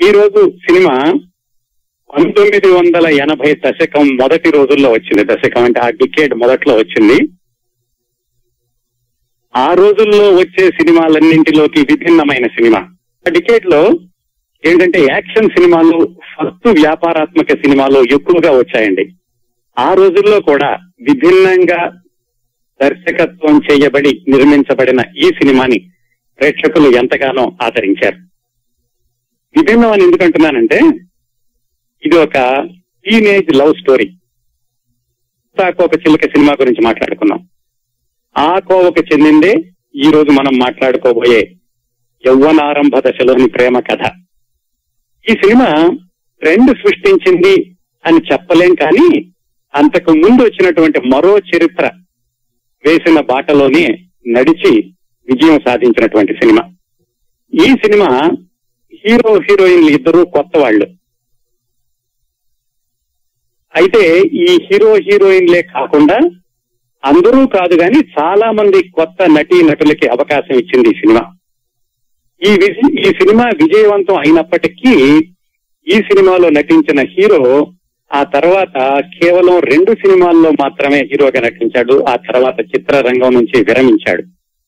ఈ రోజు సినిమా పంతొమ్మిది వందల ఎనభై దశకం మొదటి రోజుల్లో వచ్చింది దశకం అంటే ఆ డికేడ్ మొదట్లో వచ్చింది ఆ రోజుల్లో వచ్చే సినిమాలన్నింటిలోకి విభిన్నమైన సినిమా ఆ డికేడ్ లో ఏంటంటే యాక్షన్ సినిమాలు ఫస్ట్ వ్యాపారాత్మక సినిమాలు ఎక్కువగా వచ్చాయండి ఆ రోజుల్లో కూడా విభిన్నంగా దర్శకత్వం చేయబడి నిర్మించబడిన ఈ సినిమాని ప్రేక్షకులు ఎంతగానో ఆదరించారు విభిన్నం అని ఎందుకంటున్నానంటే ఇది ఒక టీనేజ్ లవ్ స్టోరీ ఒక చిలుక సినిమా గురించి మాట్లాడుకున్నాం ఆ కోవకు చెందిందే ఈ రోజు మనం మాట్లాడుకోబోయే యవ్వనారంభ దశలోని ప్రేమ కథ ఈ సినిమా ట్రెండ్ సృష్టించింది అని చెప్పలేం కానీ అంతకు ముందు వచ్చినటువంటి మరో చరిత్ర వేసిన బాటలోనే నడిచి విజయం సాధించినటువంటి సినిమా ఈ సినిమా హీరో హీరోయిన్లు ఇద్దరు కొత్త వాళ్ళు అయితే ఈ హీరో హీరోయిన్లే కాకుండా అందరూ కాదు గాని చాలా మంది కొత్త నటీ నటులకి అవకాశం ఇచ్చింది ఈ సినిమా ఈ విజ- ఈ సినిమా విజయవంతం అయినప్పటికీ ఈ సినిమాలో నటించిన హీరో ఆ తర్వాత కేవలం రెండు సినిమాల్లో మాత్రమే హీరోగా నటించాడు ఆ తర్వాత చిత్రరంగం నుంచి విరమించాడు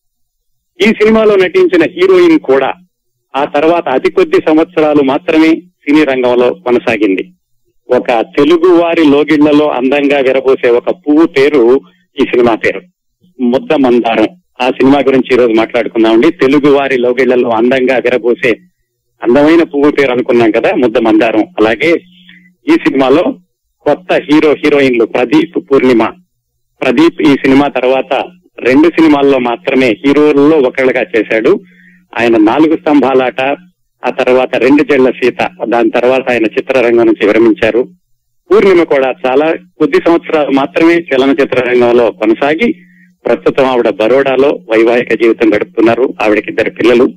ఈ సినిమాలో నటించిన హీరోయిన్ కూడా ఆ తర్వాత అతి కొద్ది సంవత్సరాలు మాత్రమే సినీ రంగంలో కొనసాగింది ఒక తెలుగు వారి లోగిళ్లలో అందంగా విరబోసే ఒక పువ్వు పేరు ఈ సినిమా పేరు ముద్ద మందారం ఆ సినిమా గురించి ఈ రోజు మాట్లాడుకుందామండి తెలుగు వారి లోగిళ్లలో అందంగా విరబోసే అందమైన పువ్వు పేరు అనుకున్నాం కదా ముద్ద మందారం అలాగే ఈ సినిమాలో కొత్త హీరో హీరోయిన్లు ప్రదీప్ పూర్ణిమ ప్రదీప్ ఈ సినిమా తర్వాత రెండు సినిమాల్లో మాత్రమే హీరోల్లో ఒకళ్ళుగా చేశాడు ఆయన నాలుగు స్తంభాలాట ఆ తర్వాత రెండు జళ్ల సీత దాని తర్వాత ఆయన చిత్రరంగం నుంచి విరమించారు పూర్ణిమ కూడా చాలా కొద్ది సంవత్సరాలు మాత్రమే చలనచిత్ర రంగంలో కొనసాగి ప్రస్తుతం ఆవిడ బరోడాలో వైవాహిక జీవితం గడుపుతున్నారు ఆవిడకి ఇద్దరు పిల్లలు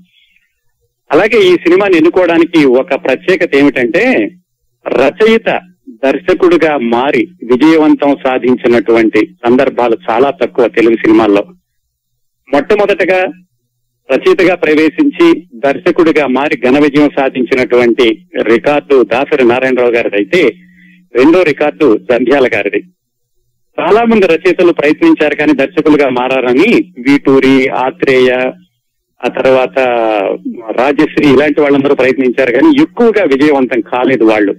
అలాగే ఈ సినిమాని ఎన్నుకోవడానికి ఒక ప్రత్యేకత ఏమిటంటే రచయిత దర్శకుడిగా మారి విజయవంతం సాధించినటువంటి సందర్భాలు చాలా తక్కువ తెలుగు సినిమాల్లో మొట్టమొదటగా రచయితగా ప్రవేశించి దర్శకుడిగా మారి ఘన విజయం సాధించినటువంటి రికార్డు దాసరి నారాయణరావు గారిది అయితే రెండో రికార్డు జంధ్యాల గారిది చాలా మంది రచయితలు ప్రయత్నించారు కానీ దర్శకులుగా మారారని వీటూరి ఆత్రేయ ఆ తర్వాత రాజశ్రీ ఇలాంటి వాళ్ళందరూ ప్రయత్నించారు కానీ ఎక్కువగా విజయవంతం కాలేదు వాళ్ళు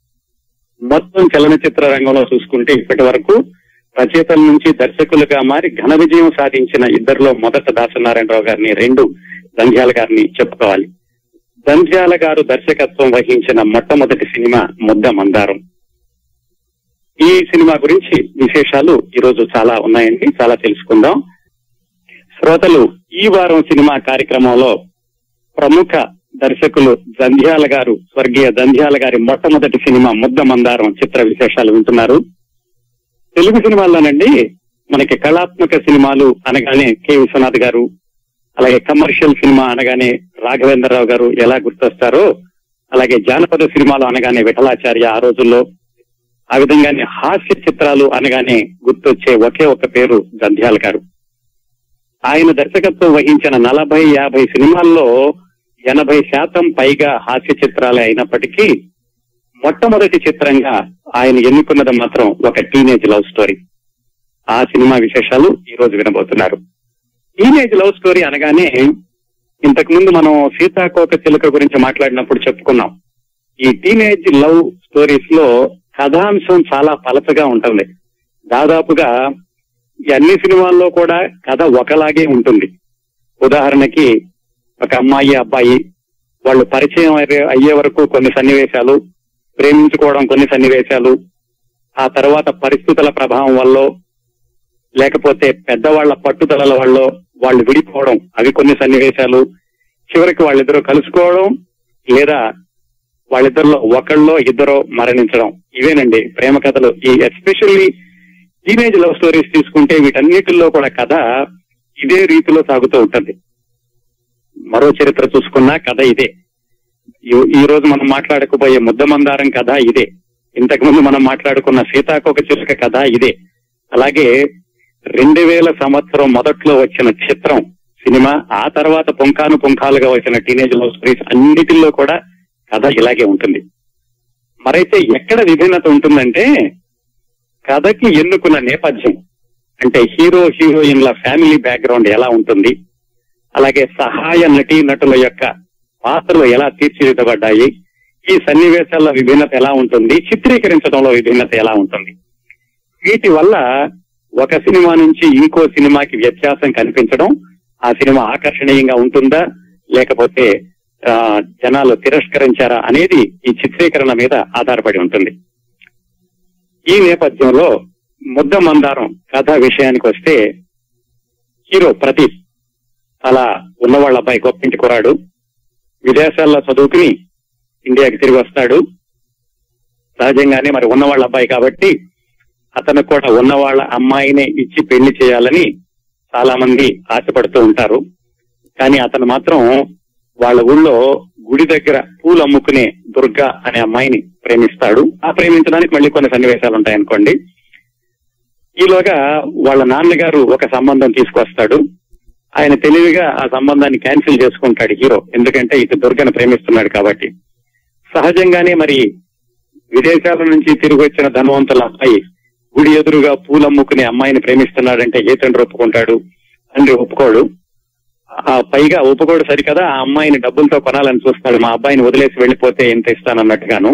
మొత్తం చలనచిత్ర రంగంలో చూసుకుంటే ఇప్పటి వరకు రచయితల నుంచి దర్శకులుగా మారి ఘన విజయం సాధించిన ఇద్దరిలో మొదట దాసనారాయణరావు గారిని రెండు దంధ్యాల గారిని చెప్పుకోవాలి దంధ్యాల గారు దర్శకత్వం వహించిన మొట్టమొదటి సినిమా ముద్ద మందారం ఈ సినిమా గురించి విశేషాలు ఈ రోజు చాలా ఉన్నాయండి చాలా తెలుసుకుందాం శ్రోతలు ఈ వారం సినిమా కార్యక్రమంలో ప్రముఖ దర్శకులు జంధ్యాల గారు స్వర్గీయ జంధ్యాల గారి మొట్టమొదటి సినిమా ముద్ద మందారం చిత్ర విశేషాలు వింటున్నారు తెలుగు సినిమాల్లోనండి మనకి కళాత్మక సినిమాలు అనగానే కె విశ్వనాథ్ గారు అలాగే కమర్షియల్ సినిమా అనగానే రాఘవేంద్రరావు గారు ఎలా గుర్తొస్తారో అలాగే జానపద సినిమాలు అనగానే విఠలాచార్య ఆ రోజుల్లో ఆ విధంగానే హాస్య చిత్రాలు అనగానే గుర్తొచ్చే ఒకే ఒక పేరు జంధ్యాల గారు ఆయన దర్శకత్వం వహించిన నలభై యాభై సినిమాల్లో ఎనభై శాతం పైగా హాస్య చిత్రాలే అయినప్పటికీ మొట్టమొదటి చిత్రంగా ఆయన ఎన్నుకున్నది మాత్రం ఒక టీనేజ్ లవ్ స్టోరీ ఆ సినిమా విశేషాలు ఈ రోజు వినబోతున్నారు టీనేజ్ లవ్ స్టోరీ అనగానే ఇంతకు ముందు మనం సీతాకోక చిలుక గురించి మాట్లాడినప్పుడు చెప్పుకున్నాం ఈ టీనేజ్ లవ్ స్టోరీస్ లో కథాంశం చాలా పలచగా ఉంటుంది దాదాపుగా ఈ అన్ని సినిమాల్లో కూడా కథ ఒకలాగే ఉంటుంది ఉదాహరణకి ఒక అమ్మాయి అబ్బాయి వాళ్ళు పరిచయం అయ్యే- అయ్యే వరకు కొన్ని సన్నివేశాలు ప్రేమించుకోవడం కొన్ని సన్నివేశాలు ఆ తర్వాత పరిస్థితుల ప్రభావం వల్ల లేకపోతే పెద్దవాళ్ల పట్టుదలల వల్ల వాళ్ళు విడిపోవడం అవి కొన్ని సన్నివేశాలు చివరికి వాళ్ళిద్దరూ కలుసుకోవడం లేదా వాళ్ళిద్దరిలో ఒకళ్ళో ఇద్దరో మరణించడం ఇవేనండి ప్రేమ కథలు ఈ ఎస్పెషల్లీ టీనేజ్ లవ్ స్టోరీస్ తీసుకుంటే వీటన్నిటిలో కూడా కథ ఇదే రీతిలో సాగుతూ ఉంటుంది మరో చరిత్ర చూసుకున్నా కథ ఇదే ఈ- ఈ రోజు మనం మాట్లాడకపోయే ముద్దమందారం కథ ఇదే ఇంతకు ముందు మనం మాట్లాడుకున్న సీతాకోక చిలుక కథ ఇదే అలాగే రెండు వేల సంవత్సరం మొదట్లో వచ్చిన చిత్రం సినిమా ఆ తర్వాత పుంఖాను పుంఖాలుగా వచ్చిన టీనేజ్ లవ్ స్టోరీస్ అన్నిటిలో కూడా కథ ఇలాగే ఉంటుంది మరైతే ఎక్కడ విభిన్నత ఉంటుందంటే కథకి ఎన్నుకున్న నేపథ్యం అంటే హీరో హీరోయిన్ల ఫ్యామిలీ బ్యాక్గ్రౌండ్ ఎలా ఉంటుంది అలాగే సహాయ నటీ నటుల యొక్క పాత్రలు ఎలా తీర్చిదిద్దబడ్డాయి ఈ సన్నివేశాల్లో విభిన్నత ఎలా ఉంటుంది చిత్రీకరించడంలో విభిన్నత ఎలా ఉంటుంది వీటి వల్ల ఒక సినిమా నుంచి ఇంకో సినిమాకి వ్యత్యాసం కనిపించడం ఆ సినిమా ఆకర్షణీయంగా ఉంటుందా లేకపోతే ఆ, జనాలు తిరస్కరించారా అనేది ఈ చిత్రీకరణ మీద ఆధారపడి ఉంటుంది ఈ నేపథ్యంలో ముద్ద మందారం కథ విషయానికి వస్తే హీరో ప్రదీప్ అలా ఉన్నవాళ్ళ అబ్బాయి గొప్పింటి కురాడు విదేశాల్లో చదువుకుని ఇండియాకి తిరిగి వస్తాడు సహజంగానే మరి ఉన్నవాళ్ళ అబ్బాయి కాబట్టి అతను కూడా ఉన్నవాళ్ళ అమ్మాయినే ఇచ్చి పెళ్లి చేయాలని చాలా మంది ఆశపడుతూ ఉంటారు కానీ అతను మాత్రం వాళ్ళ ఊళ్ళో గుడి దగ్గర పూలు అమ్ముకునే దుర్గా అనే అమ్మాయిని ప్రేమిస్తాడు ఆ ప్రేమించడానికి మళ్ళీ కొన్ని సన్నివేశాలు ఉంటాయనుకోండి ఈలోగా వాళ్ళ నాన్నగారు ఒక సంబంధం తీసుకొస్తాడు ఆయన తెలివిగా ఆ సంబంధాన్ని క్యాన్సిల్ చేసుకుంటాడు హీరో ఎందుకంటే ఇటు దుర్గను ప్రేమిస్తున్నాడు కాబట్టి సహజంగానే మరి విదేశాల నుంచి తిరిగి వచ్చిన ధనవంతుల అబ్బాయి గుడి ఎదురుగా పూలు అమ్ముకునే అమ్మాయిని ప్రేమిస్తున్నాడంటే ఏ తండ్రి ఒప్పుకుంటాడు తండ్రి ఒప్పుకోడు ఆ పైగా ఒప్పుకోడు సరికదా ఆ అమ్మాయిని డబ్బులతో కొనాలని చూస్తాడు మా అబ్బాయిని వదిలేసి వెళ్లిపోతే ఎంత ఇస్తానన్నట్టుగాను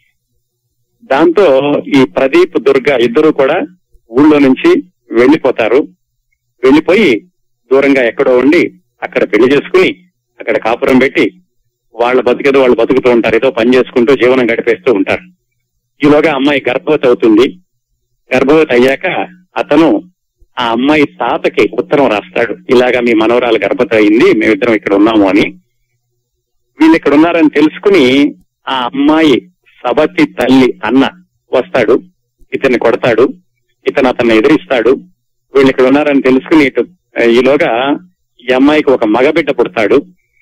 దాంతో ఈ ప్రదీప్ దుర్గా ఇద్దరు కూడా ఊళ్ళో నుంచి వెళ్లిపోతారు వెళ్లిపోయి దూరంగా ఎక్కడో ఉండి అక్కడ పెళ్లి చేసుకుని అక్కడ కాపురం పెట్టి వాళ్ళ బతికేదో వాళ్ళు బతుకుతూ ఉంటారు ఏదో పని చేసుకుంటూ జీవనం గడిపేస్తూ ఉంటారు ఈలోగా అమ్మాయి గర్భవతి అవుతుంది గర్భవతి అయ్యాక అతను ఆ అమ్మాయి తాతకి ఉత్తరం రాస్తాడు ఇలాగా మీ మనవరాలు గర్భవతి అయింది మేమిద్దరం ఇక్కడ ఉన్నాము అని వీళ్ళు ఇక్కడ ఉన్నారని తెలుసుకుని ఆ అమ్మాయి సబతి తల్లి అన్న వస్తాడు ఇతన్ని కొడతాడు ఇతను అతన్ని ఎదిరిస్తాడు వీళ్ళు ఇక్కడ ఉన్నారని తెలుసుకుని ఇటు ఈలోగా ఈ అమ్మాయికి ఒక మగబిడ్డ పుడతాడు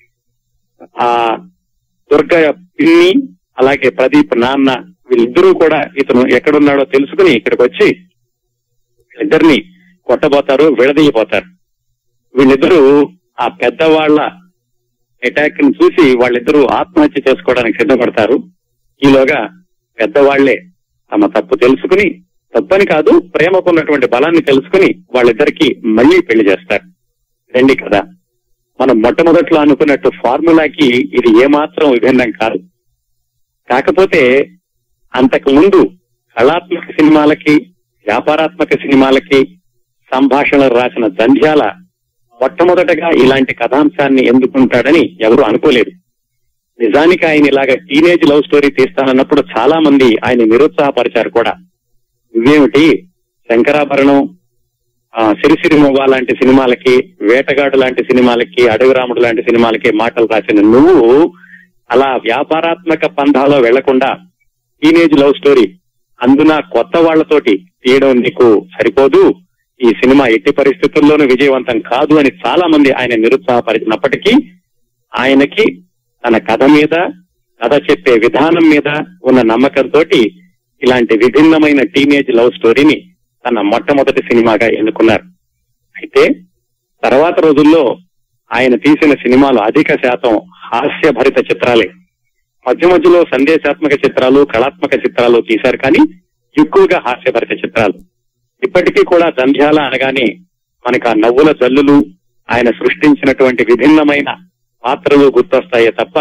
ఆ దుర్గ పిన్ని అలాగే ప్రదీప్ నాన్న వీళ్ళిద్దరూ కూడా ఇతను ఎక్కడున్నాడో తెలుసుకుని ఇక్కడికి వచ్చి ఇద్దరిని కొట్టబోతారు విడదీయబోతారు వీళ్ళిద్దరూ ఆ పెద్దవాళ్ల అటాక్ ని చూసి వాళ్ళిద్దరూ ఆత్మహత్య చేసుకోవడానికి సిద్ధపడతారు ఈలోగా పెద్దవాళ్లే తమ తప్పు తెలుసుకుని తప్పని కాదు ప్రేమకున్నటువంటి బలాన్ని తెలుసుకుని వాళ్ళిద్దరికి మళ్ళీ పెళ్లి చేస్తారు రండి కదా మనం మొట్టమొదట్లో అనుకున్నట్టు ఫార్ములాకి ఇది ఏమాత్రం విభిన్నం కాదు కాకపోతే అంతకు ముందు కళాత్మక సినిమాలకి వ్యాపారాత్మక సినిమాలకి సంభాషణలు రాసిన దంధ్యాల మొట్టమొదటగా ఇలాంటి కథాంశాన్ని ఎందుకుంటాడని ఎవరు అనుకోలేదు నిజానికి ఆయన ఇలాగ టీనేజ్ లవ్ స్టోరీ తీస్తానన్నప్పుడు చాలా మంది ఆయన నిరుత్సాహపరిచారు కూడా ఇవేమిటి శంకరాభరణం ఆ, సిరిసిరి మొవ్వ లాంటి సినిమాలకి వేటగాడు లాంటి సినిమాలకి అడవి రాముడు లాంటి సినిమాలకి మాటలు రాసిన నువ్వు అలా వ్యాపారాత్మక పంథాలో వెళ్లకుండా టీనేజ్ లవ్ స్టోరీ అందున కొత్త వాళ్లతోటి తీయడం నీకు సరిపోదు ఈ సినిమా ఎట్టి పరిస్థితుల్లోనూ విజయవంతం కాదు అని చాలా మంది ఆయన నిరుత్సాహపరిచినప్పటికీ ఆయనకి తన కథ మీద కథ చెప్పే విధానం మీద ఉన్న నమ్మకంతో ఇలాంటి విభిన్నమైన టీనేజ్ లవ్ స్టోరీని తన మొట్టమొదటి సినిమాగా ఎన్నుకున్నారు అయితే తర్వాత రోజుల్లో ఆయన తీసిన సినిమాలు అధిక శాతం హాస్యభరిత చిత్రాలే మధ్య మధ్యలో సందేశాత్మక చిత్రాలు కళాత్మక చిత్రాలు తీశారు కానీ ఎక్కువగా హాస్యభరిత చిత్రాలు ఇప్పటికీ కూడా దంధ్యాల అనగానే మనకు ఆ నవ్వుల జల్లులు ఆయన సృష్టించినటువంటి విభిన్నమైన పాత్రలు గుర్తొస్తాయే తప్ప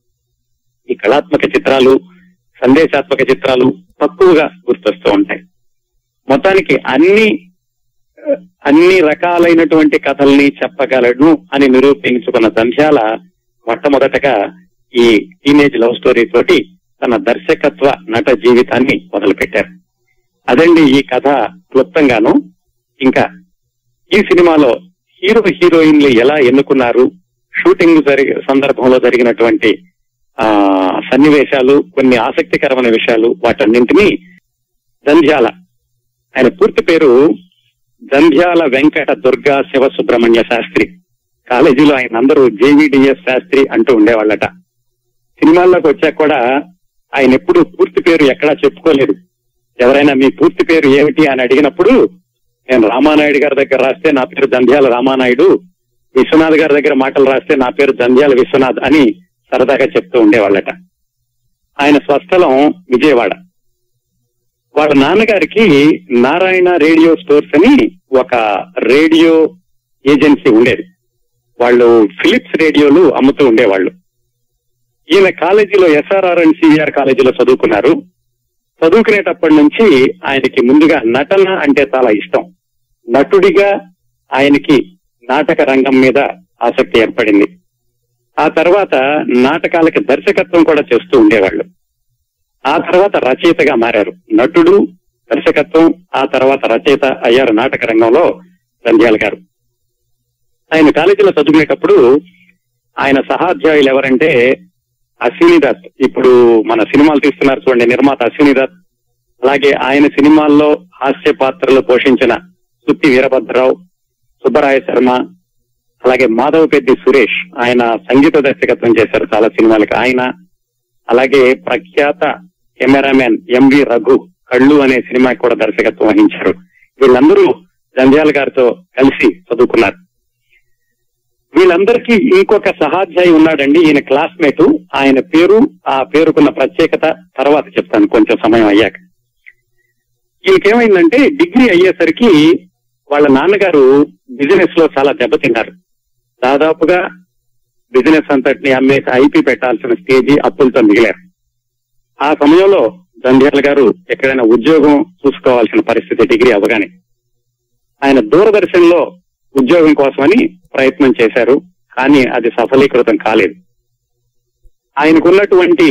ఈ కళాత్మక చిత్రాలు సందేశాత్మక చిత్రాలు తక్కువగా గుర్తొస్తూ ఉంటాయి మొత్తానికి అన్ని అన్ని రకాలైనటువంటి కథల్ని చెప్పగలను అని నిరూపించుకున్న దంధ్యాల మొట్టమొదటగా ఈ టీనేజ్ లవ్ స్టోరీ తోటి తన దర్శకత్వ నట జీవితాన్ని మొదలుపెట్టారు అదండి ఈ కథ క్లుప్తంగాను ఇంకా ఈ సినిమాలో హీరో హీరోయిన్లు ఎలా ఎన్నుకున్నారు షూటింగ్ జరిగే సందర్భంలో జరిగినటువంటి ఆ సన్నివేశాలు కొన్ని ఆసక్తికరమైన విషయాలు వాటన్నింటినీ దంధ్యాల ఆయన పూర్తి పేరు దంధ్యాల వెంకట దుర్గా శివ సుబ్రహ్మణ్య శాస్త్రి కాలేజీలో ఆయన అందరూ జేవిడిఎస్ శాస్త్రి అంటూ ఉండేవాళ్ళట సినిమాల్లోకి వచ్చాక కూడా ఆయన ఎప్పుడు పూర్తి పేరు ఎక్కడా చెప్పుకోలేదు ఎవరైనా మీ పూర్తి పేరు ఏమిటి అని అడిగినప్పుడు నేను రామానాయుడు గారి దగ్గర రాస్తే నా పేరు దంధ్యాల రామానాయుడు విశ్వనాథ్ గారి దగ్గర మాటలు రాస్తే నా పేరు దంధ్యాల విశ్వనాథ్ అని సరదాగా చెప్తూ ఉండేవాళ్ళట ఆయన స్వస్థలం విజయవాడ వాళ్ళ నాన్నగారికి నారాయణ రేడియో స్టోర్స్ అని ఒక రేడియో ఏజెన్సీ ఉండేది వాళ్ళు ఫిలిప్స్ రేడియోలు అమ్ముతూ ఉండేవాళ్ళు ఈయన కాలేజీలో ఎస్ఆర్ఆర్ అండ్ సివిఆర్ కాలేజీలో చదువుకున్నారు చదువుకునేటప్పటి నుంచి ఆయనకి ముందుగా నటన అంటే చాలా ఇష్టం నటుడిగా ఆయనకి నాటక రంగం మీద ఆసక్తి ఏర్పడింది ఆ తర్వాత నాటకాలకి దర్శకత్వం కూడా చేస్తూ ఉండేవాళ్ళు ఆ తర్వాత రచయితగా మారారు నటుడు దర్శకత్వం ఆ తర్వాత రచయిత అయ్యారు నాటక రంగంలో నంద్యాల గారు ఆయన కాలేజీలో చదువుకునేటప్పుడు ఆయన సహాధ్యాయులు ఎవరంటే అశ్విని దత్ ఇప్పుడు మన సినిమాలు తీస్తున్నారు చూడండి నిర్మాత అశ్విని దత్ అలాగే ఆయన సినిమాల్లో హాస్య పాత్రలు పోషించిన సుత్తి వీరభద్రరావు సుబ్బరాయ శర్మ అలాగే మాధవ పెద్ది సురేష్ ఆయన సంగీత దర్శకత్వం చేశారు చాలా సినిమాలకి ఆయన అలాగే ప్రఖ్యాత కెమెరామెన్ ఎంవి రఘు కళ్ళు అనే సినిమాకి కూడా దర్శకత్వం వహించారు వీళ్ళందరూ జంధ్యాల గారితో కలిసి చదువుకున్నారు వీళ్ళందరికీ ఇంకొక సహాధ్యాయి ఉన్నాడండి ఈయన క్లాస్మేట్ ఆయన పేరు ఆ పేరుకున్న ప్రత్యేకత తర్వాత చెప్తాను కొంచెం సమయం అయ్యాక ఈయనకేమైందంటే డిగ్రీ అయ్యేసరికి వాళ్ళ నాన్నగారు బిజినెస్ లో చాలా దెబ్బతిన్నారు దాదాపుగా బిజినెస్ అంతటిని అమ్మేసి ఐపీ పెట్టాల్సిన స్టేజీ అప్పులతో మిగిలారు ఆ సమయంలో దంధ్యాల గారు ఎక్కడైనా ఉద్యోగం చూసుకోవాల్సిన పరిస్థితి డిగ్రీ అవగానే ఆయన దూరదర్శన్ లో ఉద్యోగం కోసమని ప్రయత్నం చేశారు కానీ అది సఫలీకృతం కాలేదు ఆయనకున్నటువంటి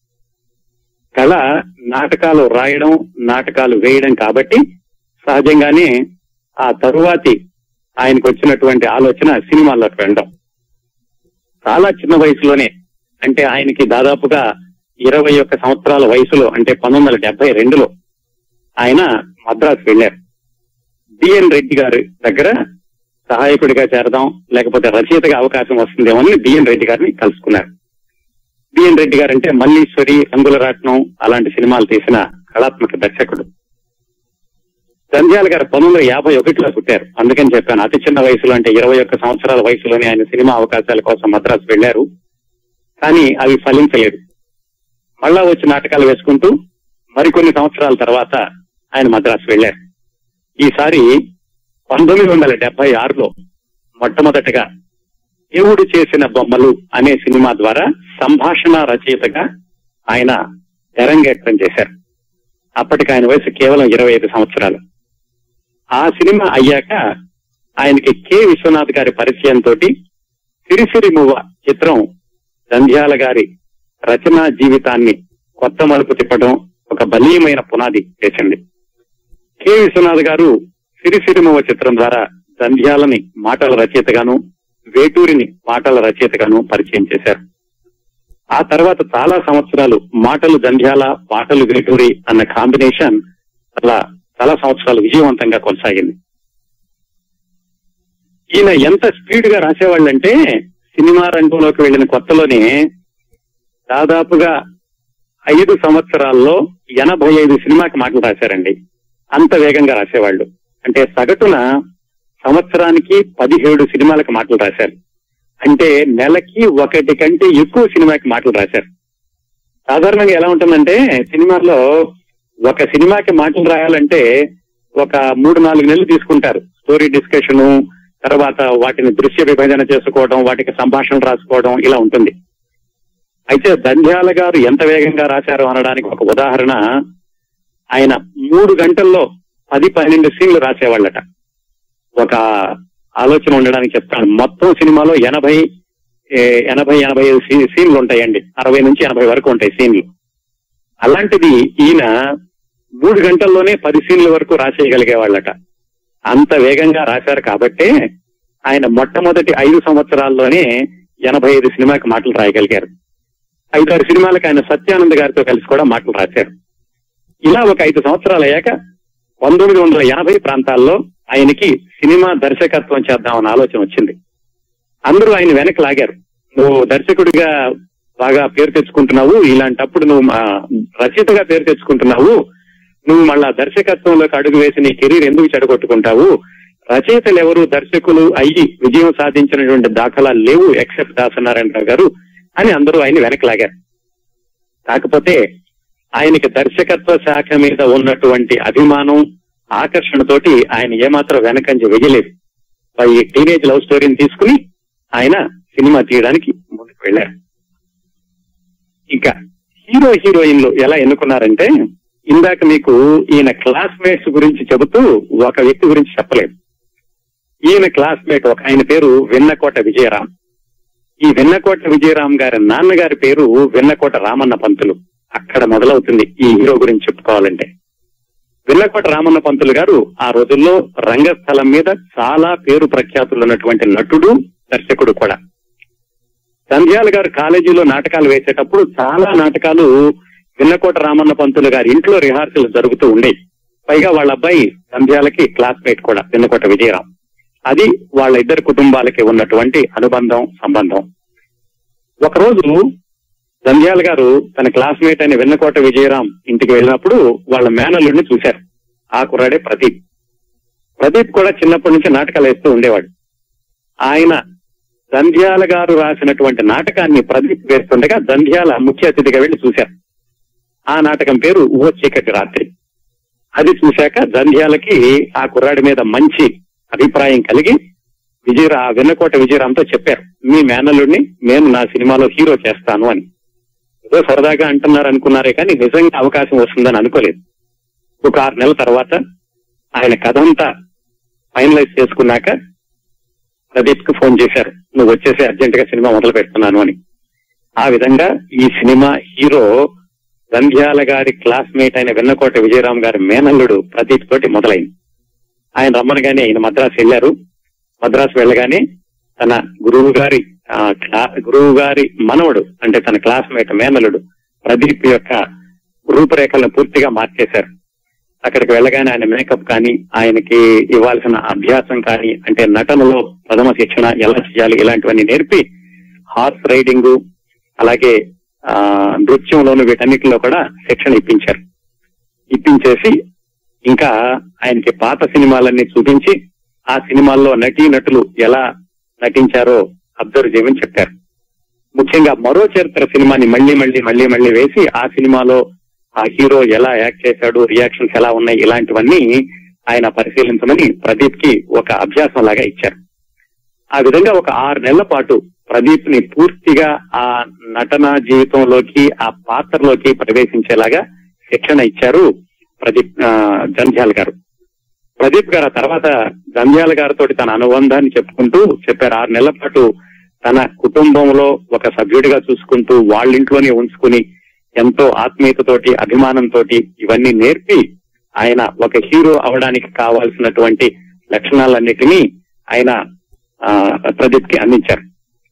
కళ నాటకాలు రాయడం నాటకాలు వేయడం కాబట్టి సహజంగానే ఆ తరువాతి ఆయనకు వచ్చినటువంటి ఆలోచన సినిమాల్లోకి వెళ్ళడం చాలా చిన్న వయసులోనే అంటే ఆయనకి దాదాపుగా ఇరవై ఒక్క సంవత్సరాల వయసులో అంటే పంతొమ్మిది వందల డెబ్బై రెండులో ఆయన మద్రాసు వెళ్లారు డిఎన్ రెడ్డి గారి దగ్గర సహాయకుడిగా చేరదాం లేకపోతే రచయితగా అవకాశం వస్తుందేమో అని డిఎన్ రెడ్డి గారిని కలుసుకున్నారు డిఎన్ రెడ్డి గారు అంటే మల్లీశ్వరి రంగుల రాట్నం అలాంటి సినిమాలు తీసిన కళాత్మక దర్శకుడు జంధ్యాల గారు పంతొమ్మిది వందల యాభై ఒకటిలో పుట్టారు అందుకని చెప్పాను అతి చిన్న వయసులో అంటే ఇరవై ఒక్క సంవత్సరాల వయసులోనే ఆయన సినిమా అవకాశాల కోసం మద్రాసు వెళ్లారు కానీ అవి ఫలించలేదు మళ్ళా వచ్చి నాటకాలు వేసుకుంటూ మరికొన్ని సంవత్సరాల తర్వాత ఆయన మద్రాసు వెళ్లారు ఈసారి పంతొమ్మిది వందల డెబ్బై ఆరులో మొట్టమొదటగా దేవుడు చేసిన బొమ్మలు అనే సినిమా ద్వారా సంభాషణ రచయితగా ఆయన తెరంగేట్రం చేశారు అప్పటికి ఆయన వయసు కేవలం ఇరవై ఐదు సంవత్సరాలు ఆ సినిమా అయ్యాక ఆయనకి కె విశ్వనాథ్ గారి పరిచయంతో సిరిసిరి మువ్వ చిత్రం దంధ్యాల గారి రచనా జీవితాన్ని కొత్త మలుపు తిప్పడం ఒక బలీయమైన పునాది చేసింది కె విశ్వనాథ్ గారు సిరిసిరిమువ చిత్రం ద్వారా దంధ్యాలని మాటల రచయితగాను వేటూరిని మాటల రచయితగాను పరిచయం చేశారు ఆ తర్వాత చాలా సంవత్సరాలు మాటలు దంధ్యాల పాటలు వేటూరి అన్న కాంబినేషన్ అలా చాలా సంవత్సరాలు విజయవంతంగా కొనసాగింది ఈయన ఎంత స్పీడ్ గా రాసేవాళ్ళంటే సినిమా రంగంలోకి వెళ్ళిన కొత్తలోనే దాదాపుగా ఐదు సంవత్సరాల్లో ఎనభై ఐదు సినిమాకి మాటలు రాశారండి అంత వేగంగా రాసేవాళ్ళు అంటే సగటున సంవత్సరానికి పదిహేడు సినిమాలకు మాటలు రాశారు అంటే నెలకి ఒకటి కంటే ఎక్కువ సినిమాకి మాటలు రాశారు సాధారణంగా ఎలా ఉంటుందంటే సినిమాలో ఒక సినిమాకి మాటలు రాయాలంటే ఒక మూడు నాలుగు నెలలు తీసుకుంటారు స్టోరీ డిస్కషన్ తర్వాత వాటిని దృశ్య విభజన చేసుకోవడం వాటికి సంభాషణ రాసుకోవడం ఇలా ఉంటుంది అయితే దంధ్యాల గారు ఎంత వేగంగా రాశారు అనడానికి ఒక ఉదాహరణ ఆయన మూడు గంటల్లో పది పన్నెండు సీన్లు రాసేవాళ్ళట ఒక ఆలోచన ఉండడానికి చెప్తాను మొత్తం సినిమాలో ఎనభై ఏ, ఎనభై ఎనభై ఐదు సీ- సీన్లు ఉంటాయండి అరవై నుంచి ఎనభై వరకు ఉంటాయి సీన్లు అలాంటిది ఈయన మూడు గంటల్లోనే పది సీన్ల వరకు రాసేయగలిగేవాళ్ళట అంత వేగంగా రాశారు కాబట్టే ఆయన మొట్టమొదటి ఐదు సంవత్సరాల్లోనే ఎనభై ఐదు సినిమాకి మాటలు రాయగలిగారు ఐదారు సినిమాలకు ఆయన సత్యానంద్ గారితో కలిసి కూడా మాటలు రాశారు ఇలా ఒక ఐదు సంవత్సరాలు అయ్యాక పంతొమ్మిది వందల ఎనభై ప్రాంతాల్లో ఆయనకి సినిమా దర్శకత్వం చేద్దామన్న ఆలోచన వచ్చింది అందరూ ఆయన వెనక్కి లాగారు నువ్వు దర్శకుడిగా బాగా పేరు తెచ్చుకుంటున్నావు ఇలాంటప్పుడు నువ్వు ఆ, రచయితగా పేరు తెచ్చుకుంటున్నావు నువ్వు మళ్ళా దర్శకత్వంలోకి అడుగు వేసి నీ కెరీర్ ఎందుకు చెడగొట్టుకుంటావు రచయితలు ఎవరు దర్శకులు అయ్యి విజయం సాధించినటువంటి దాఖలాలు లేవు ఎక్సెప్ట్ దాసనారాయణ రావు గారు అని అందరూ ఆయన వెనక్కి లాగారు కాకపోతే ఆయనకి దర్శకత్వ శాఖ మీద ఉన్నటువంటి అభిమానం ఆకర్షణతోటి ఆయన ఏమాత్రం వెనకంజ వెయ్యలేదు ఈ టీనేజ్ లవ్ స్టోరీని తీసుకుని ఆయన సినిమా తీయడానికి ముందుకు వెళ్ళారు ఇంకా హీరో హీరోయిన్లు ఎలా ఎన్నుకున్నారంటే ఇందాక మీకు ఈయన క్లాస్మేట్స్ గురించి చెబుతూ ఒక వ్యక్తి గురించి చెప్పలేదు ఈయన క్లాస్మేట్ ఒక ఆయన పేరు వెన్నకోట విజయరాం ఈ వెన్నకోట విజయరాం గారి నాన్నగారి పేరు వెన్నకోట రామన్న పంతులు అక్కడ మొదలవుతుంది ఈ హీరో గురించి చెప్పుకోవాలంటే వెన్నకోట రామన్న పంతులు గారు ఆ రోజుల్లో రంగస్థలం మీద చాలా పేరు ప్రఖ్యాతులు ఉన్నటువంటి నటుడు దర్శకుడు కూడా సంధ్యాల గారు కాలేజీలో నాటకాలు వేసేటప్పుడు చాలా నాటకాలు విన్నకోట రామన్న పంతులు గారి ఇంట్లో రిహార్సల్ జరుగుతూ ఉండేవి పైగా వాళ్ళ అబ్బాయి సంధ్యాలకి క్లాస్మేట్ కూడా విన్నకోట విజయరాం అది వాళ్ళ ఇద్దరు కుటుంబాలకి ఉన్నటువంటి అనుబంధం సంబంధం ఒకరోజు సంధ్యాల గారు తన క్లాస్మేట్ అయిన వెన్నకోట విజయరాం ఇంటికి వెళ్ళినప్పుడు వాళ్ళ మేనల్లుడిని చూశారు ఆ కుర్రాడే ప్రదీప్ ప్రదీప్ కూడా చిన్నప్పటి నుంచి నాటకాలు వేస్తూ ఉండేవాడు ఆయన దంధ్యాల గారు రాసినటువంటి నాటకాన్ని ప్రదీప్ వేస్తుండగా దంధ్యాల ముఖ్య అతిథిగా వెళ్లి చూశారు ఆ నాటకం పేరు ఓ చీకటి రాత్రి అది చూశాక దంధ్యాలకి ఆ కుర్రాడి మీద మంచి అభిప్రాయం కలిగి విజయరా వెన్నకోట విజయరాంతో చెప్పారు మీ మేనల్లుడిని నేను నా సినిమాలో హీరో చేస్తాను అని ఏదో సరదాగా అంటున్నారు అనుకున్నారే కానీ నిజంగా అవకాశం వస్తుందని అనుకోలేదు ఒక ఆరు నెలల తర్వాత ఆయన కథ అంతా ఫైనలైజ్ చేసుకున్నాక ప్రదీప్ కు ఫోన్ చేశారు నువ్వు వచ్చేసి అర్జెంట్ గా సినిమా మొదలు పెడుతున్నాను అని ఆ విధంగా ఈ సినిమా హీరో రంధ్యాల గారి క్లాస్మేట్ అయిన వెన్నకోట విజయరాం గారి మేనల్లుడు ప్రదీప్ తోటి మొదలైంది ఆయన రమ్మనగానే ఆయన మద్రాసు వెళ్లారు మద్రాసు వెళ్ళగానే తన గురువు గారి ఆ, క్లా- గురువు గారి మనవడు అంటే తన క్లాస్మేట్ మేనల్లుడు ప్రదీప్ యొక్క రూపురేఖలను పూర్తిగా మార్చేశారు అక్కడికి వెళ్ళగానే ఆయన మేకప్ కానీ ఆయనకి ఇవ్వాల్సిన అభ్యాసం కానీ అంటే నటనలో ప్రథమ శిక్షణ ఎలా చేయాలి ఇలాంటివన్నీ నేర్పి హార్స్ రైడింగ్ అలాగే ఆ నృత్యంలోను వీటన్నిటిలో కూడా శిక్షణ ఇప్పించారు ఇప్పించేసి ఇంకా ఆయనకి పాత సినిమాలన్నీ చూపించి ఆ సినిమాల్లో నటీ నటులు ఎలా నటించారో అబ్జర్వ్ చేయమని చెప్పారు ముఖ్యంగా మరో చరిత్ర సినిమాని మళ్ళీ మళ్ళీ మళ్ళీ మళ్ళీ వేసి ఆ సినిమాలో ఆ హీరో ఎలా యాక్ట్ చేశాడు రియాక్షన్స్ ఎలా ఉన్నాయి ఇలాంటివన్నీ ఆయన పరిశీలించమని ప్రదీప్ కి ఒక అభ్యాసం లాగా ఇచ్చారు ఆ విధంగా ఒక ఆరు నెలల పాటు ప్రదీప్ ని పూర్తిగా ఆ నటన జీవితంలోకి ఆ పాత్రలోకి ప్రవేశించేలాగా శిక్షణ ఇచ్చారు ప్రదీప్ ఆ, జంధ్యాల గారు ప్రదీప్ గారు ఆ తర్వాత జంధ్యాల గారితో తన అనుబంధాన్ని చెప్పుకుంటూ చెప్పారు ఆరు నెలల పాటు తన కుటుంబంలో ఒక సభ్యుడిగా చూసుకుంటూ వాళ్ళ ఇంట్లోనే ఉంచుకుని ఎంతో ఆత్మీయతతోటి అభిమానంతో ఇవన్నీ నేర్పి ఆయన ఒక హీరో అవడానికి కావాల్సినటువంటి లక్షణాలన్నిటినీ ఆయన ఆ, ప్రదీప్ కి అందించారు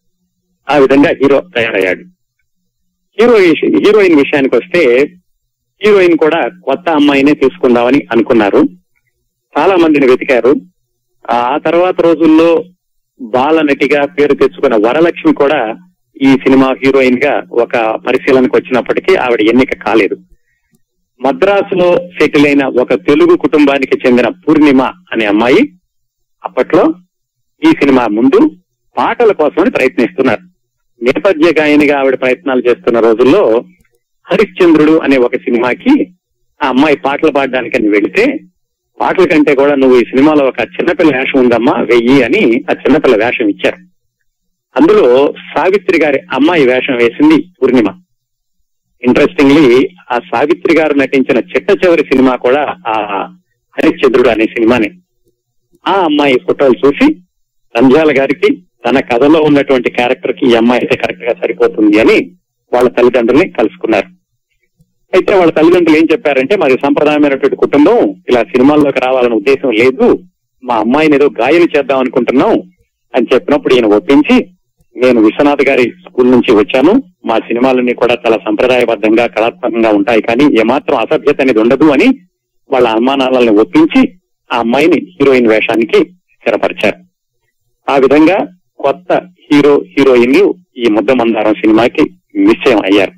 ఆ విధంగా హీరో తయారయ్యాడు హీరో హీరోయిన్ విషయానికి వస్తే హీరోయిన్ కూడా కొత్త అమ్మాయినే తీసుకుందామని అనుకున్నారు చాలా మందిని వెతికారు ఆ తర్వాత రోజుల్లో బాల నటిగా పేరు తెచ్చుకున్న వరలక్ష్మి కూడా ఈ సినిమా హీరోయిన్ గా ఒక పరిశీలనకు వచ్చినప్పటికీ ఆవిడ ఎన్నిక కాలేదు మద్రాసులో సెటిల్ అయిన ఒక తెలుగు కుటుంబానికి చెందిన పూర్ణిమ అనే అమ్మాయి అప్పట్లో ఈ సినిమా ముందు పాటల కోసమని ప్రయత్నిస్తున్నారు నేపథ్య గాయనిగా ఆవిడ ప్రయత్నాలు చేస్తున్న రోజుల్లో హరిశ్చంద్రుడు అనే ఒక సినిమాకి ఆ అమ్మాయి పాటలు పాడడానికని వెళితే పాటల కంటే కూడా నువ్వు ఈ సినిమాలో ఒక చిన్నపిల్ల వేషం ఉందమ్మా వెయ్యి అని ఆ చిన్నపిల్ల వేషం ఇచ్చారు అందులో సావిత్రి గారి అమ్మాయి వేషం వేసింది పూర్ణిమ ఇంట్రెస్టింగ్లీ ఆ సావిత్రి గారు నటించిన చిట్ట చివరి సినిమా కూడా ఆ హరిశ్చంద్రుడు అనే సినిమానే ఆ అమ్మాయి ఫోటోలు చూసి రంజాల గారికి తన కథలో ఉన్నటువంటి క్యారెక్టర్ కి ఈ అమ్మాయి అయితే కరెక్ట్ గా సరిపోతుంది అని వాళ్ళ తల్లిదండ్రుల్ని కలుసుకున్నారు అయితే వాళ్ళ తల్లిదండ్రులు ఏం చెప్పారంటే మాది సంప్రదాయమైనటువంటి కుటుంబం ఇలా సినిమాల్లోకి రావాలనే ఉద్దేశం లేదు మా అమ్మాయిని ఏదో గాయలు చేద్దాం అనుకుంటున్నాం అని చెప్పినప్పుడు ఈయన ఒప్పించి నేను విశ్వనాథ్ గారి స్కూల్ నుంచి వచ్చాను మా సినిమాలన్నీ కూడా చాలా సంప్రదాయబద్ధంగా కళాత్మకంగా ఉంటాయి కానీ ఏమాత్రం అసభ్యత అనేది ఉండదు అని వాళ్ళ అనుమానాలను ఒప్పించి ఆ అమ్మాయిని హీరోయిన్ వేషానికి స్థిరపరిచారు ఆ విధంగా కొత్త హీరో హీరోయిన్లు ఈ ముద్ద మందారం సినిమాకి నిశ్చయం అయ్యారు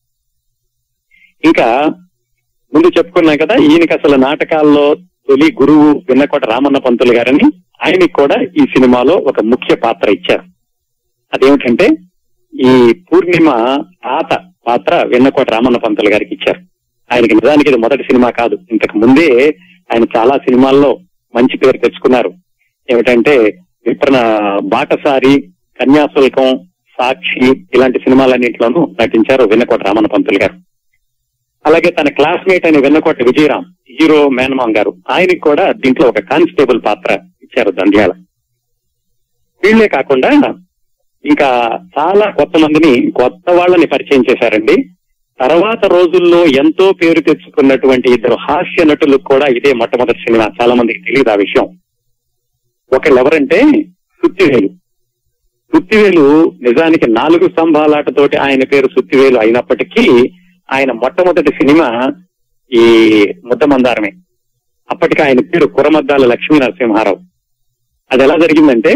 ఇంకా ముందు చెప్పుకున్నాం కదా ఈయనకి అసలు నాటకాల్లో తొలి గురువు విన్నకోట రామన్న పంతులు గారని ఆయనకి కూడా ఈ సినిమాలో ఒక ముఖ్య పాత్ర ఇచ్చారు అదేమిటంటే ఈ పూర్ణిమ తాత పాత్ర వెన్నకోట రామన్న పంతులు గారికి ఇచ్చారు ఆయనకి నిజానికి ఇది మొదటి సినిమా కాదు ఇంతకు ముందే ఆయన చాలా సినిమాల్లో మంచి పేరు తెచ్చుకున్నారు ఏమిటంటే విప్రణ బాటసారి కన్యాశుల్కం సాక్షి ఇలాంటి సినిమాలన్నింటిలోనూ నటించారు వెన్నకోట రామన్న పంతులు గారు అలాగే తన క్లాస్మేట్ అయిన వెన్నకోట విజయరాం హీరో మేనమాన్ గారు ఆయనకి కూడా దీంట్లో ఒక కానిస్టేబుల్ పాత్ర ఇచ్చారు దంధ్యాల వీళ్లే కాకుండా ఇంకా చాలా కొత్త మందిని కొత్త వాళ్ళని పరిచయం చేశారండి తర్వాత రోజుల్లో ఎంతో పేరు తెచ్చుకున్నటువంటి ఇద్దరు హాస్య నటులకు కూడా ఇదే మొట్టమొదటి సినిమా చాలా మందికి తెలియదు ఆ విషయం ఒకళ్ళు ఎవరంటే సుత్తివేలు సుత్తివేలు నిజానికి నాలుగు స్తంభాలాటతోటి ఆయన పేరు సుత్తివేలు అయినప్పటికీ ఆయన మొట్టమొదటి సినిమా ఈ ముద్దమందారమే అప్పటికి ఆయన పేరు కురమద్దాల లక్ష్మీ నరసింహారావు అది ఎలా జరిగిందంటే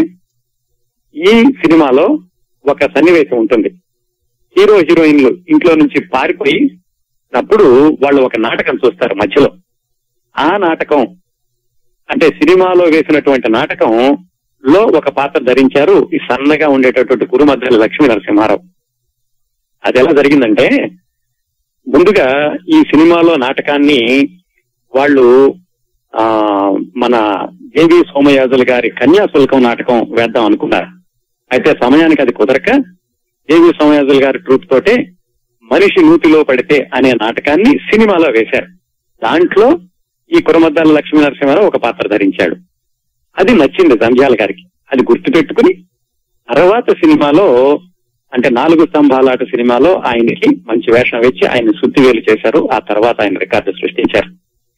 ఈ సినిమాలో ఒక సన్నివేశం ఉంటుంది హీరో హీరోయిన్లు ఇంట్లో నుంచి పారిపోయి అప్పుడు వాళ్ళు ఒక నాటకం చూస్తారు మధ్యలో ఆ నాటకం అంటే సినిమాలో వేసినటువంటి నాటకం లో ఒక పాత్ర ధరించారు ఈ సన్నగా ఉండేటటువంటి కురుమద్దల లక్ష్మీ నరసింహారావు అది ఎలా జరిగిందంటే ముందుగా ఈ సినిమాలో నాటకాన్ని వాళ్ళు ఆ మన దేవి సోమయాజులు గారి కన్యాశుల్కం నాటకం వేద్దాం అనుకున్నారు అయితే సమయానికి అది కుదరక దేవి సోమయాజులు గారి ట్రూప్ తోటే మనిషి నూతిలో పడితే అనే నాటకాన్ని సినిమాలో వేశారు దాంట్లో ఈ కురమద్దాల లక్ష్మీ నరసింహారావు ఒక పాత్ర ధరించాడు అది నచ్చింది జంధ్యాల గారికి అది గుర్తుపెట్టుకుని తర్వాత సినిమాలో అంటే నాలుగు స్తంభాలాట సినిమాలో ఆయనకి మంచి వేషం వేసి ఆయన శుద్ధివేలు చేశారు ఆ తర్వాత ఆయన రికార్డు సృష్టించారు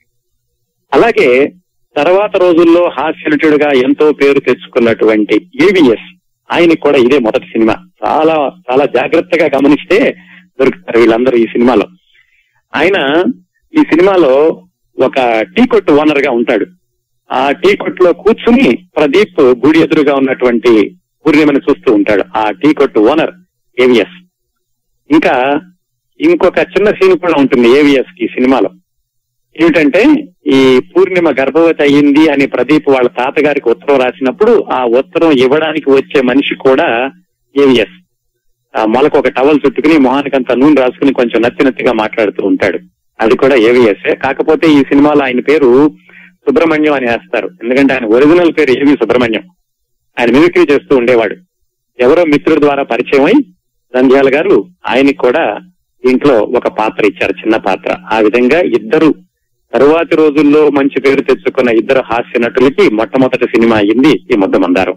అలాగే తర్వాత రోజుల్లో హాస్యనటుడుగా ఎంతో పేరు తెచ్చుకున్నటువంటి ఏవిఎస్ ఆయనకి కూడా ఇదే మొదటి సినిమా చాలా చాలా జాగ్రత్తగా గమనిస్తే దొరుకుతారు వీళ్ళందరూ ఈ సినిమాలో ఆయన ఈ సినిమాలో ఒక టీ కొట్టు ఓనర్ గా ఉంటాడు ఆ టీ కొట్టులో కూర్చుని ప్రదీప్ గుడి ఎదురుగా ఉన్నటువంటి పూర్ణిమని చూస్తూ ఉంటాడు ఆ టీ కొట్టు ఓనర్ ఏవిఎస్ ఇంకా ఇంకొక చిన్న సీన్ కూడా ఉంటుంది ఏవిఎస్ కి సినిమాలో ఏమిటంటే ఈ పూర్ణిమ గర్భవతి అయ్యింది అని ప్రదీప్ వాళ్ళ తాతగారికి ఉత్తరం రాసినప్పుడు ఆ ఉత్తరం ఇవ్వడానికి వచ్చే మనిషి కూడా ఏవిఎస్ మొలకు ఒక టవల్ చుట్టుకుని మొహానికంత నూనె రాసుకుని కొంచెం నత్తి నత్తిగా మాట్లాడుతూ ఉంటాడు అది కూడా ఏవిఎస్ కాకపోతే ఈ సినిమాలో ఆయన పేరు సుబ్రహ్మణ్యం అని వేస్తారు ఎందుకంటే ఆయన ఒరిజినల్ పేరు ఏవి సుబ్రహ్మణ్యం ఆయన మిమిక్రీ చేస్తూ ఉండేవాడు ఎవరో మిత్రుడి ద్వారా పరిచయం అయి నంద్యాల గారు ఆయనకి కూడా దీంట్లో ఒక పాత్ర ఇచ్చారు చిన్న పాత్ర ఆ విధంగా ఇద్దరు తరువాతి రోజుల్లో మంచి పేరు తెచ్చుకున్న ఇద్దరు హాస్య నటులకి మొట్టమొదటి సినిమా అయింది ఈ ముద్ద మందారం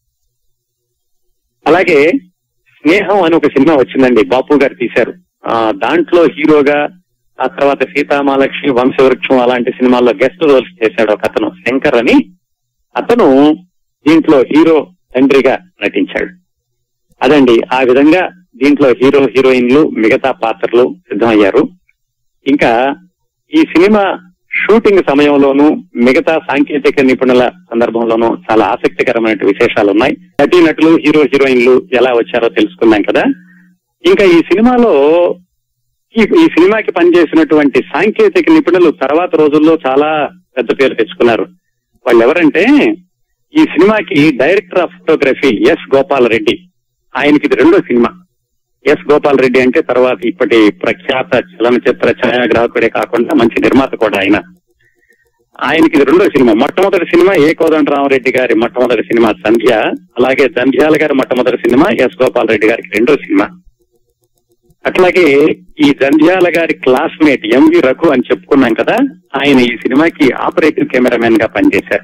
అలాగే స్నేహం అని ఒక సినిమా వచ్చిందండి బాపు గారు తీశారు ఆ దాంట్లో హీరోగా ఆ తర్వాత సీతామాలక్ష్మి వంశవృక్షం అలాంటి సినిమాల్లో గెస్ట్ రోల్స్ చేశాడు ఒక అతను శంకర్ అని అతను దీంట్లో హీరో తండ్రిగా నటించాడు అదండి ఆ విధంగా దీంట్లో హీరో హీరోయిన్లు మిగతా పాత్రలు సిద్ధమయ్యారు ఇంకా ఈ సినిమా షూటింగ్ సమయంలోనూ మిగతా సాంకేతిక నిపుణుల సందర్భంలోనూ చాలా ఆసక్తికరమైన విశేషాలు ఉన్నాయి నటీ నటులు హీరో హీరోయిన్లు ఎలా వచ్చారో తెలుసుకున్నాం కదా ఇంకా ఈ సినిమాలో ఈ ఈ సినిమాకి పనిచేసినటువంటి సాంకేతిక నిపుణులు తర్వాత రోజుల్లో చాలా పెద్ద పేరు తెచ్చుకున్నారు వాళ్ళు ఎవరంటే ఈ సినిమాకి director of photography S Gopal Reddy ఆయనకి ఇది రెండో సినిమా ఎస్ గోపాల్ రెడ్డి అంటే తర్వాత ఇప్పటి ప్రఖ్యాత చలనచిత్ర ఛాయాగ్రాహకుడే కాకుండా మంచి నిర్మాత కూడా ఆయన ఆయనకి ఇది రెండో సినిమా మొట్టమొదటి సినిమా ఏ కోదండరామరెడ్డి గారి మొట్టమొదటి సినిమా సంధ్య అలాగే దంధ్యాల గారి మొట్టమొదటి సినిమా ఎస్ గోపాల్ రెడ్డి గారికి రెండో సినిమా అట్లాగే ఈ దంధ్యాల గారి క్లాస్మేట్ ఎంవి రఘు అని చెప్పుకున్నాం కదా ఆయన ఈ సినిమాకి ఆపరేటివ్ కెమెరామెన్ గా పనిచేశారు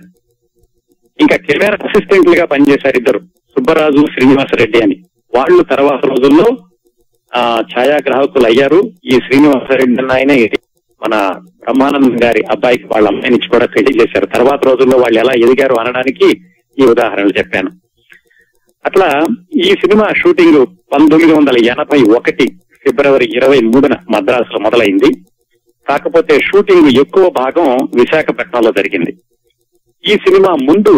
ఇంకా కెమెరా అసిస్టెంట్లుగా పనిచేశారు ఇద్దరు సుబ్బరాజు శ్రీనివాసరెడ్డి అని వాళ్ళు తర్వాత రోజుల్లో ఆ ఛాయాగ్రాహకులు అయ్యారు ఈ శ్రీనివాసరెడ్డి అన్న ఆయన మన బ్రహ్మానందం గారి అబ్బాయికి వాళ్ళ అమ్మాయినిచ్చి కూడా పెళ్లి చేశారు తర్వాత రోజుల్లో వాళ్ళు ఎలా ఎదిగారు అనడానికి ఈ ఉదాహరణలు చెప్పాను అట్లా ఈ సినిమా షూటింగ్ పంతొమ్మిది వందల ఎనభై ఒకటి ఫిబ్రవరి ఇరవై మూడున మద్రాసులో మొదలైంది కాకపోతే షూటింగ్ ఎక్కువ భాగం విశాఖపట్నంలో జరిగింది ఈ సినిమా ముందు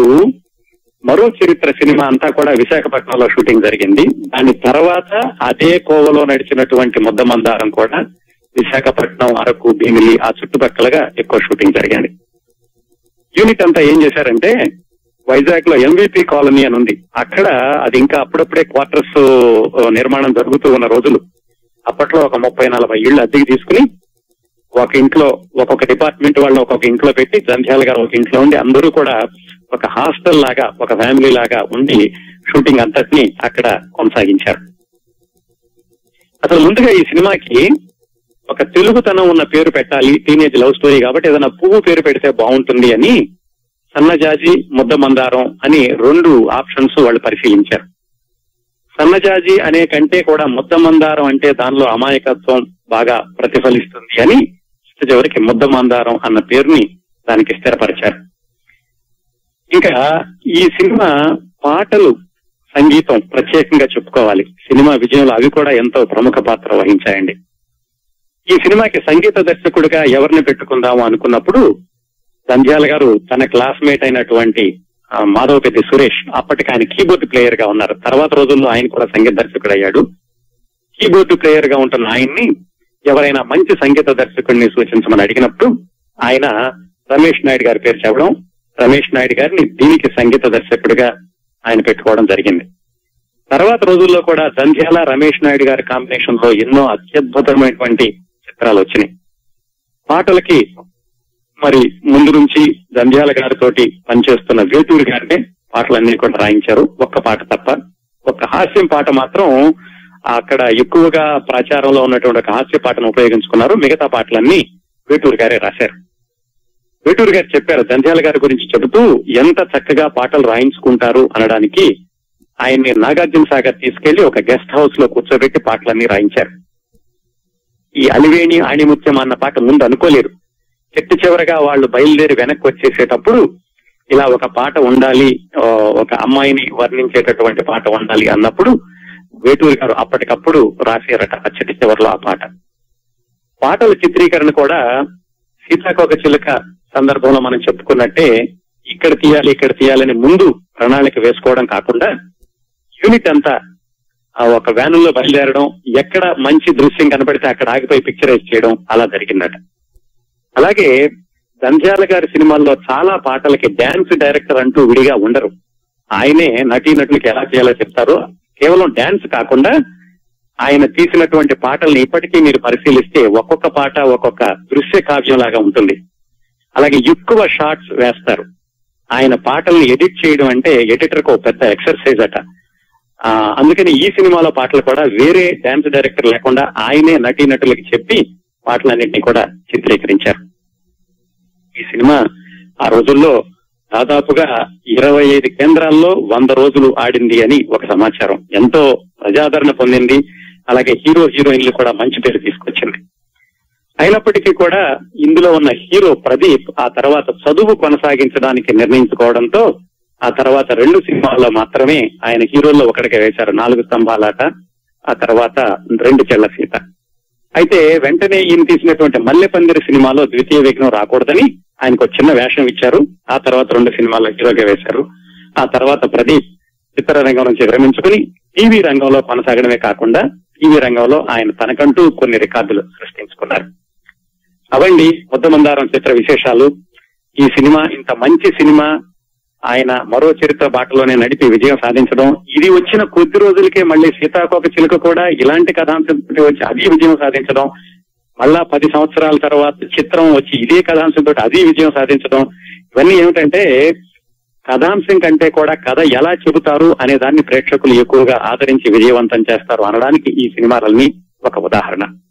మరో చరిత్ర సినిమా అంతా కూడా విశాఖపట్నంలో షూటింగ్ జరిగింది దాని తర్వాత అదే కోవలో నడిచినటువంటి ముద్ద మందారం కూడా విశాఖపట్నం అరకు భీమిలి ఆ చుట్టుపక్కలగా ఎక్కువ షూటింగ్ జరిగింది యూనిట్ అంతా ఏం చేశారంటే వైజాగ్ లో ఎంవిపి కాలనీ అని ఉంది అక్కడ అది ఇంకా అప్పుడప్పుడే క్వార్టర్స్ నిర్మాణం జరుగుతూ ఉన్న రోజులు అప్పట్లో ఒక ముప్పై నలభై ఇళ్ళు అద్దెకి తీసుకుని ఒక ఇంట్లో ఒక్కొక్క డిపార్ట్మెంట్ వాళ్ళు ఒక్కొక్క ఇంట్లో పెట్టి జంధ్యాల గారు ఒక ఇంట్లో ఉండి అందరూ కూడా ఒక హాస్టల్ లాగా ఒక ఫ్యామిలీ లాగా ఉండి షూటింగ్ అంతటిని అక్కడ కొనసాగించారు అసలు ముందుగా ఈ సినిమాకి ఒక తెలుగుతనం ఉన్న పేరు పెట్టాలి టీనేజ్ లవ్ స్టోరీ కాబట్టి ఏదైనా పువ్వు పేరు పెడితే బాగుంటుంది అని సన్నజాజి ముద్ద మందారం అని రెండు ఆప్షన్స్ వాళ్ళు పరిశీలించారు సన్నజాజి అనే కంటే కూడా ముద్ద మందారం అంటే దానిలో అమాయకత్వం బాగా ప్రతిఫలిస్తుంది అని చివరికి ముద్ద మందారం అన్న పేరుని దానికి స్థిరపరిచారు ఇంకా ఈ సినిమా పాటలు సంగీతం ప్రత్యేకంగా చెప్పుకోవాలి సినిమా విజయంలో అవి కూడా ఎంతో ప్రముఖ పాత్ర వహించాయండి ఈ సినిమాకి సంగీత దర్శకుడిగా ఎవరిని పెట్టుకుందాము అనుకున్నప్పుడు సంధ్యాల గారు తన క్లాస్మేట్ అయినటువంటి ఆ, మాధవపెద్ది సురేష్ అప్పటికి ఆయన కీబోర్డ్ ప్లేయర్ గా ఉన్నారు తర్వాత రోజుల్లో ఆయన కూడా సంగీత దర్శకుడు అయ్యాడు కీబోర్డ్ ప్లేయర్ గా ఉంటున్న ఆయన్ని ఎవరైనా మంచి సంగీత దర్శకుడిని సూచించమని అడిగినప్పుడు ఆయన రమేష్ నాయుడు గారి పేరు చెప్పడం రమేష్ నాయుడు గారిని దీనికి సంగీత దర్శకుడిగా ఆయన పెట్టుకోవడం జరిగింది తర్వాత రోజుల్లో కూడా జంధ్యాల రమేష్ నాయుడు గారి కాంబినేషన్ లో ఎన్నో అత్యద్భుతమైనటువంటి చిత్రాలు వచ్చినాయి పాటలకి మరి ముందు నుంచి జంధ్యాల గారితోటి పనిచేస్తున్న వేటూరి గారినే పాటలన్నీ కూడా రాయించారు ఒక్క పాట తప్ప ఒక్క హాస్యం పాట మాత్రం అక్కడ ఎక్కువగా ప్రచారంలో ఉన్నటువంటి ఒక హాస్య పాటను ఉపయోగించుకున్నారు మిగతా పాటలన్నీ వేటూరి గారే రాశారు వేటూరి గారు చెప్పారు జంధ్యాల గారి గురించి చెబుతూ ఎంత చక్కగా పాటలు రాయించుకుంటారు అనడానికి ఆయన్ని నాగార్జున సాగర్ తీసుకెళ్లి ఒక గెస్ట్ హౌస్ లో కూర్చోబెట్టి పాటలన్నీ రాయించారు ఈ అలివేణి ఆణిముత్యం అన్న పాట ముందు అనుకోలేరు చెట్టు చివరగా వాళ్ళు బయలుదేరి వెనక్కి వచ్చేసేటప్పుడు ఇలా ఒక పాట ఉండాలి ఆ, ఒక అమ్మాయిని వర్ణించేటటువంటి పాట ఉండాలి అన్నప్పుడు వేటూరి గారు అప్పటికప్పుడు రాశారట ఆ చెట్టు చివరిలో ఆ పాట పాటల చిత్రీకరణ కూడా సీతాకోక చిలుక సందర్భంలో మనం చెప్పుకున్నట్టే ఇక్కడ తీయాలి ఇక్కడ తీయాలని ముందు ప్రణాళిక వేసుకోవడం కాకుండా యూనిట్ అంతా ఆ ఒక వ్యానుల్లో బయలుదేరడం ఎక్కడ మంచి దృశ్యం కనబడితే అక్కడ ఆగిపోయి పిక్చరైజ్ చేయడం అలా జరిగిందట అలాగే దంధ్యాల గారి సినిమాల్లో చాలా పాటలకి డాన్స్ డైరెక్టర్ అంటూ విడిగా ఉండరు ఆయనే నటీనటులకి ఎలా చేయాలో చెప్తారు కేవలం డాన్స్ కాకుండా ఆయన తీసినటువంటి పాటల్ని ఇప్పటికీ మీరు పరిశీలిస్తే ఒక్కొక్క పాట ఒక్కొక్క దృశ్య కావ్యం లాగా ఉంటుంది అలాగే ఎక్కువ షార్ట్స్ వేస్తారు ఆయన పాటల్ని ఎడిట్ చేయడం అంటే ఎడిటర్ కు ఒక పెద్ద ఎక్సర్సైజ్ అట ఆ, అందుకని ఈ సినిమాలో పాటలు కూడా వేరే డాన్స్ డైరెక్టర్ లేకుండా ఆయనే నటీనటులకి చెప్పి పాటలన్నింటినీ కూడా చిత్రీకరించారు ఈ సినిమా ఆ రోజుల్లో దాదాపుగా ఇరవై ఐదు కేంద్రాల్లో వంద రోజులు ఆడింది అని ఒక సమాచారం ఎంతో ప్రజాదరణ పొందింది అలాగే హీరో హీరోయిన్లు కూడా మంచి పేరు తీసుకొచ్చింది అయినప్పటికీ కూడా ఇందులో ఉన్న హీరో ప్రదీప్ ఆ తర్వాత చదువు కొనసాగించడానికి నిర్ణయించుకోవడంతో ఆ తర్వాత రెండు సినిమాల్లో మాత్రమే ఆయన హీరోల్లో ఒకటికి వేశారు నాలుగు స్తంభాలాట ఆ తర్వాత రెండు చెళ్ల సీత అయితే వెంటనే ఈయన తీసినటువంటి మల్లెపందిరి సినిమాలో ద్వితీయ విఘ్నం రాకూడదని ఆయనకు ఒక చిన్న వేషం ఇచ్చారు ఆ తర్వాత రెండు సినిమాల్లో హీరోగా వేశారు ఆ తర్వాత ప్రదీప్ చిత్రరంగం నుంచి విరమించుకుని టీవీ రంగంలో కొనసాగడమే కాకుండా టీవీ రంగంలో ఆయన తనకంటూ కొన్ని రికార్డులు సృష్టించుకున్నారు అవండి ముద్దమందారం చిత్ర విశేషాలు ఈ సినిమా ఇంత మంచి సినిమా ఆయన మరో చరిత్ర బాటలోనే నడిపి విజయం సాధించడం ఇది వచ్చిన కొద్ది రోజులకే మళ్ళీ సీతాకోక చిలుక కూడా ఇలాంటి కథాంశంతో వచ్చి అది విజయం సాధించడం మళ్ళా పది సంవత్సరాల తర్వాత చిత్రం వచ్చి ఇదే కథాంశంతో అది విజయం సాధించడం ఇవన్నీ ఏమిటంటే కథాంశం కంటే కూడా కథ ఎలా చెబుతారు అనే దాన్ని ప్రేక్షకులు ఎక్కువగా ఆదరించి విజయవంతం చేస్తారు అనడానికి ఈ సినిమాలన్నీ ఒక ఉదాహరణ